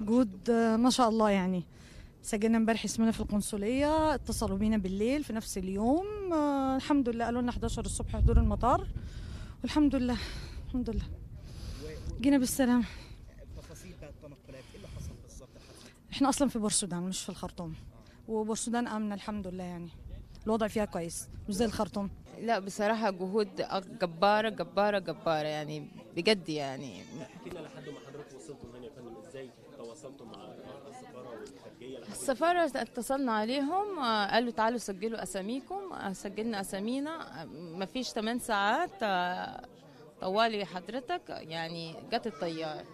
جهود آه، ما شاء الله يعني سجلنا امبارح اسمنا في القنصليه اتصلوا بينا بالليل في نفس اليوم آه، الحمد لله قالوا لنا 11 الصبح حضور المطار والحمد لله الحمد لله جينا بالسلامه تفاصيل بقى التنقلات ايه اللي حصل بالظبط احنا اصلا في بورسودان مش في الخرطوم وبورسودان امنه الحمد لله يعني الوضع فيها كويس مش زي الخرطوم لا بصراحة جهود جبارة جبارة جبارة يعني بجد يعني احكي لنا لحد ما حضرتك وصلتوا هنا يا فندم ازاي تواصلتوا مع السفاره والخارجيه لحد السفارة اتصلنا عليهم آه، قالوا تعالوا سجلوا أساميكم آه، سجلنا أسامينا آه، مفيش 8 ساعات آه، طوالي حضرتك يعني جت الطيار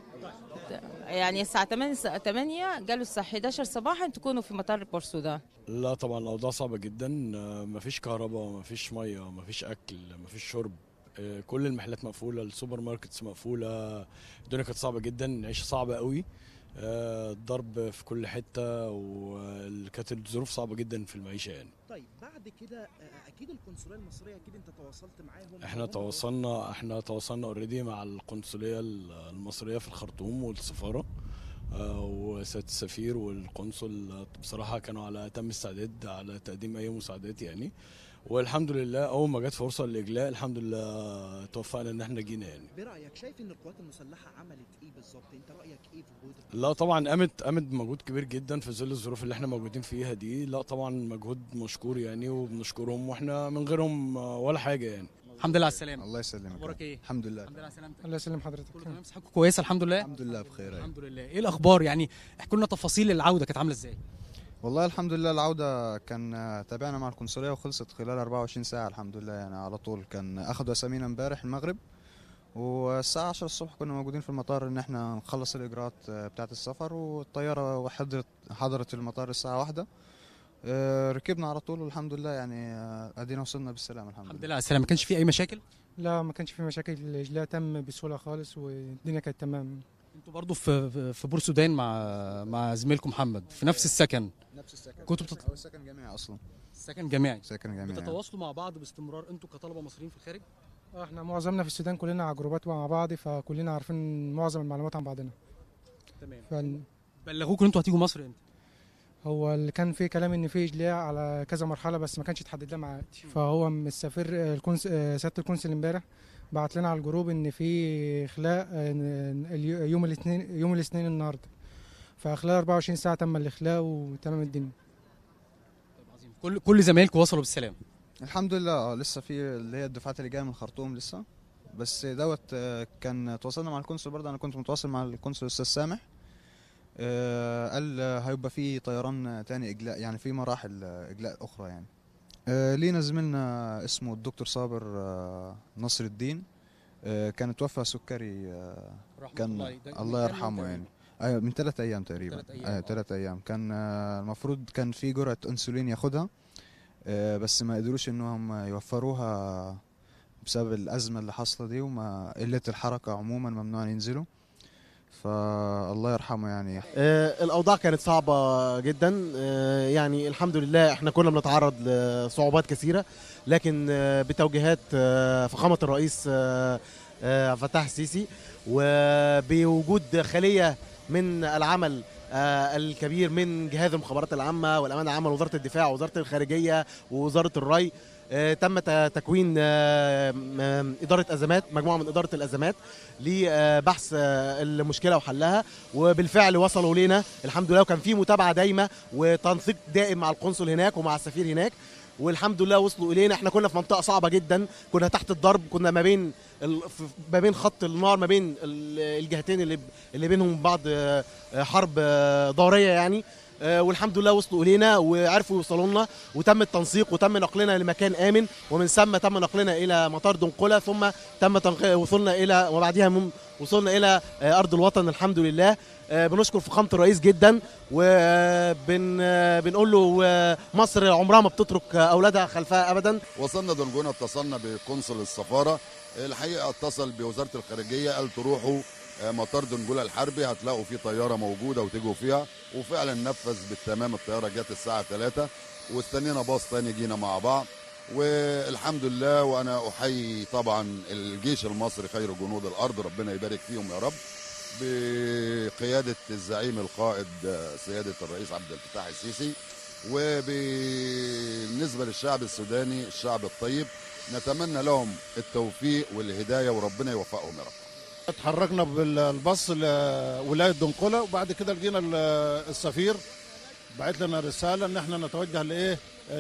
يعني الساعة 8 8 قالوا الساعة 11 صباحا تكونوا في مطار بورسودان لا طبعا الاوضاع صعبه جدا آه، مفيش كهرباء مفيش ميه مفيش اكل مفيش شرب آه، كل المحلات مقفوله السوبر ماركتس مقفوله الدنيا كانت صعبه جدا العيشه صعبه قوي آه، الضرب في كل حته وكانت الظروف صعبه جدا في المعيشه يعني طيب بعد كده آه، اكيد القنصليه المصريه اكيد انت تواصلت معاهم احنا تواصلنا احنا تواصلنا اوريدي مع القنصليه المصريه في الخرطوم والسفاره آه، وسياده السفير والقنصل آه، بصراحه كانوا على اتم استعداد على تقديم اي مساعدات يعني والحمد لله اول ما جت فرصه للاجلاء الحمد لله توفقنا ان احنا جينا يعني برايك شايف ان القوات المسلحه عملت ايه بالظبط انت رايك ايه في جهود لا طبعا قامت قامت بمجهود كبير جدا في ظل الظروف اللي احنا موجودين فيها دي لا طبعا مجهود مشكور يعني وبنشكرهم واحنا من غيرهم آه، ولا حاجه يعني الحمد لله على السلامه الله يسلمك اخبارك ايه الحمد لله الحمد لله على سلامتك الله يسلم حضرتك كله تمام صحتكم كويسه الحمد لله الحمد لله بخير أيوة. الحمد لله ايه الاخبار يعني احكوا لنا تفاصيل العوده كانت عامله ازاي والله الحمد لله العودة كان آه، تابعنا مع القنصلية وخلصت خلال 24 ساعة الحمد لله يعني على طول كان أخدوا أسامينا امبارح المغرب والساعة 10 الصبح كنا موجودين في المطار إن احنا نخلص الإجراءات آه، بتاعة السفر والطيارة حضرت حضرت المطار الساعة واحدة آه، ركبنا على طول والحمد لله يعني آه، ادينا وصلنا بالسلامة الحمد, الحمد لله على السلامه ما كانش في اي مشاكل لا ما كانش في مشاكل الاجلاء تم بسهوله خالص والدنيا كانت تمام انتوا برضو في في- في بورسودان مع مع زميلكم محمد في نفس السكن نفس السكن كنتوا بتت... هو السكن جامعي أصلا سكن جامعي سكن جامعي يعني. بتتواصلوا مع بعض باستمرار انتوا كطلبه مصريين في الخارج آه، احنا معظمنا في السودان كلنا على جروبات مع بعض فكلنا عارفين معظم المعلومات عن بعضنا تمام فال- بلغوكم ان انتوا هتيجوا مصر امتى هو اللي كان فيه كلام ان فيه اجلاء على كذا مرحله بس ما كانش اتحدد لها ميعاد فهو من السفير آه، الكونس آه، سياده الكونسل امبارح بعت لنا على الجروب ان في اخلاء آه، ن- اليو- يوم الاثنين يوم الاثنين النهارده فخلال 24 ساعه تم الاخلاء وتمام الدنيا طيب عظيم كل كل زمايلكم وصلوا بالسلام الحمد لله اه لسه في اللي هي الدفعات اللي جايه من الخرطوم لسه بس دوت آه، كان تواصلنا مع القنصل برضه انا كنت متواصل مع القنصل الاستاذ سامح آه، قال آه، هيبقى في طيران تاني اجلاء يعني في مراحل آه، اجلاء اخرى يعني آه، لينا زميلنا اسمه الدكتور صابر آه، نصر الدين آه، كان توفى سكري آه، رحمة كان الله ده الله من كام يرحمه يوم يعني ايوه من ثلاث ايام تقريبا تلات أيام، ايوه آه. ثلاث ايام كان آه، المفروض كان في جرعه انسولين ياخدها آه، بس ما قدروش انهم يوفروها بسبب الازمه اللي حاصله دي وما قله الحركه عموما ممنوع ينزلوا فالله يرحمه يعني آه، الاوضاع كانت صعبه جدا آه، يعني الحمد لله احنا كنا بنتعرض لصعوبات كثيره لكن آه، بتوجيهات آه، فخامه الرئيس آه، آه، عبد الفتاح السيسي وبوجود خليه من العمل آه، الكبير من جهاز المخابرات العامه والامانه العامه وزاره الدفاع ووزاره الخارجيه ووزاره الري آه، تم ت- تكوين آه، م- اداره ازمات مجموعه من اداره الازمات لبحث آه، المشكله وحلها وبالفعل وصلوا لنا الحمد لله وكان في متابعه دايمه وتنسيق دائم مع القنصل هناك ومع السفير هناك والحمد لله وصلوا الينا احنا كنا في منطقه صعبه جدا كنا تحت الضرب كنا ما بين ال- في- ما بين خط النار ما بين ال- الجهتين اللي اللي بينهم بعض آه، آه، حرب آه، ضاريه يعني آه، والحمد لله وصلوا الينا وعرفوا يوصلوا لنا وتم التنسيق وتم نقلنا لمكان امن ومن ثم تم نقلنا الى مطار دنقله ثم تم تنق- وصلنا الى وبعدها من- وصلنا الى آه، ارض الوطن الحمد لله آه، بنشكر فخامه الرئيس جدا وبنقول له آه، مصر عمرها ما بتترك اولادها خلفها ابدا وصلنا دنجونة اتصلنا بقنصل السفارة الحقيقة اتصل بوزارة الخارجية قال تروحوا آه، مطار دنجولة الحربي هتلاقوا فيه طيارة موجودة وتجوا فيها وفعلا نفذ بالتمام الطيارة جت الساعة 3 واستنينا باص تاني جينا مع بعض والحمد لله وانا احيي طبعا الجيش المصري خير جنود الارض ربنا يبارك فيهم يا رب بقيادة الزعيم القائد آه، سيادة الرئيس عبد الفتاح السيسي وبالنسبة للشعب السوداني الشعب الطيب نتمنى لهم التوفيق والهداية وربنا يوفقهم يا رب اتحركنا بالباص لولايه دنقله وبعد كده لقينا ال- السفير بعت لنا رساله ان احنا نتوجه لايه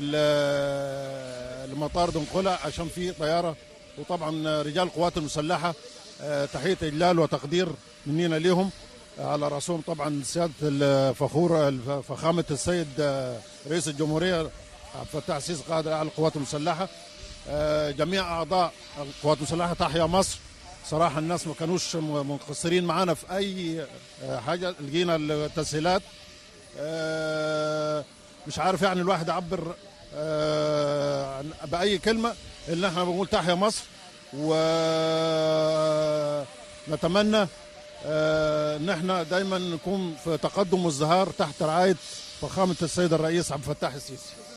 ال- لمطار دنقله عشان في طياره وطبعا رجال القوات المسلحه آه، تحيه اجلال وتقدير مننا ليهم على راسهم طبعا سياده الفخور الف- فخامه السيد آه، رئيس الجمهوريه عبد الفتاح السيسي قائد اعلى القوات المسلحه آه، جميع اعضاء القوات المسلحه تحيا مصر صراحه الناس ما كانوش م- مقصرين معانا في اي آه، حاجه لقينا التسهيلات آه، مش عارف يعني الواحد يعبر آه، عن- باي كلمه الا احنا بنقول تحيا مصر ونتمنى آه، ان احنا دايما نكون في تقدم وازدهار تحت رعايه فخامه السيد الرئيس عبد الفتاح السيسي